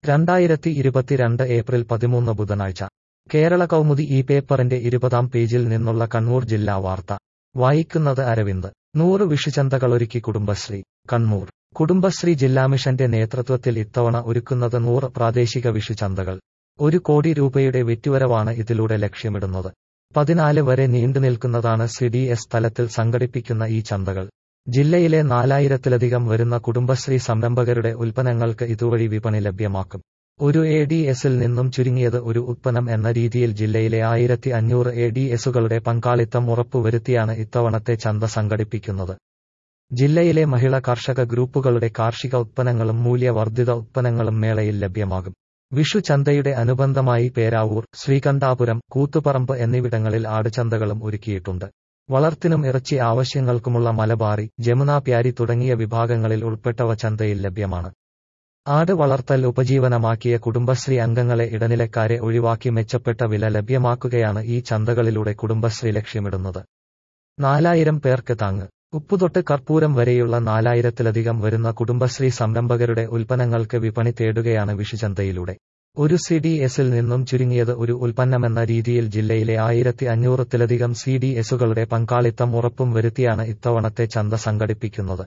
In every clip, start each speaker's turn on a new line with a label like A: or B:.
A: രണ്ടായിരത്തി ഇരുപത്തിരണ്ട് ഏപ്രിൽ പതിമൂന്ന് ബുധനാഴ്ച കേരള കൗമുദി ഈ പേപ്പറിന്റെ ഇരുപതാം പേജിൽ നിന്നുള്ള കണ്ണൂർ ജില്ലാ വാർത്ത വായിക്കുന്നത് അരവിന്ദ് നൂറ് വിഷുചന്തകളൊരുക്കി കുടുംബശ്രീ കണ്ണൂർ കുടുംബശ്രീ ജില്ലാ മിഷന്റെ നേതൃത്വത്തിൽ ഇത്തവണ ഒരുക്കുന്നത് നൂറ് പ്രാദേശിക വിഷുചന്തകൾ ഒരു കോടി രൂപയുടെ വിറ്റുവരവാണ് ഇതിലൂടെ ലക്ഷ്യമിടുന്നത് പതിനാല് വരെ നീണ്ടുനിൽക്കുന്നതാണ് സി ഡി എസ് തലത്തിൽ സംഘടിപ്പിക്കുന്ന ഈ ചന്തകൾ ജില്ലയിലെ നാലായിരത്തിലധികം വരുന്ന കുടുംബശ്രീ സംരംഭകരുടെ ഉൽപ്പന്നങ്ങൾക്ക് ഇതുവഴി വിപണി ലഭ്യമാക്കും ഒരു എ ഡി എസിൽ നിന്നും ചുരുങ്ങിയത് ഒരു ഉത്പന്നം എന്ന രീതിയിൽ ജില്ലയിലെ ആയിരത്തി അഞ്ഞൂറ് എ ഡി എസുകളുടെ പങ്കാളിത്തം ഉറപ്പുവരുത്തിയാണ് ഇത്തവണത്തെ ചന്ത സംഘടിപ്പിക്കുന്നത് ജില്ലയിലെ മഹിള കർഷക ഗ്രൂപ്പുകളുടെ കാർഷിക ഉത്പന്നങ്ങളും മൂല്യവർദ്ധിത ഉത്പന്നങ്ങളും മേളയിൽ ലഭ്യമാകും വിഷു ചന്തയുടെ അനുബന്ധമായി പേരാവൂർ ശ്രീകണ്ഠാപുരം കൂത്തുപറമ്പ് എന്നിവിടങ്ങളിൽ ആടുചന്തകളും ഒരുക്കിയിട്ടുണ്ട് വളർത്തിനും ഇറച്ചി ആവശ്യങ്ങൾക്കുമുള്ള മലബാറി ജമുന പ്യാരി തുടങ്ങിയ വിഭാഗങ്ങളിൽ ഉൾപ്പെട്ടവ ചന്തയിൽ ലഭ്യമാണ് ആട് വളർത്തൽ ഉപജീവനമാക്കിയ കുടുംബശ്രീ അംഗങ്ങളെ ഇടനിലക്കാരെ ഒഴിവാക്കി മെച്ചപ്പെട്ട വില ലഭ്യമാക്കുകയാണ് ഈ ചന്തകളിലൂടെ കുടുംബശ്രീ ലക്ഷ്യമിടുന്നത് നാലായിരം പേർക്ക് താങ്ങ് ഉപ്പുതൊട്ട് കർപ്പൂരം വരെയുള്ള നാലായിരത്തിലധികം വരുന്ന കുടുംബശ്രീ സംരംഭകരുടെ ഉൽപ്പന്നങ്ങൾക്ക് വിപണി തേടുകയാണ് വിഷുചന്തയിലൂടെ ഒരു സി ഡി എസിൽ നിന്നും ചുരുങ്ങിയത് ഒരു ഉൽപ്പന്നമെന്ന രീതിയിൽ ജില്ലയിലെ ആയിരത്തി അഞ്ഞൂറത്തിലധികം സി ഡി എസുകളുടെ പങ്കാളിത്തം ഉറപ്പും വരുത്തിയാണ് ഇത്തവണത്തെ ചന്ത സംഘടിപ്പിക്കുന്നത്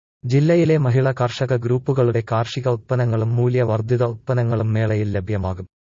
A: ജില്ലയിലെ മഹിള കർഷക ഗ്രൂപ്പുകളുടെ കാർഷിക ഉത്പന്നങ്ങളും മൂല്യവർദ്ധിത ഉത്പന്നങ്ങളും മേളയിൽ ലഭ്യമാകും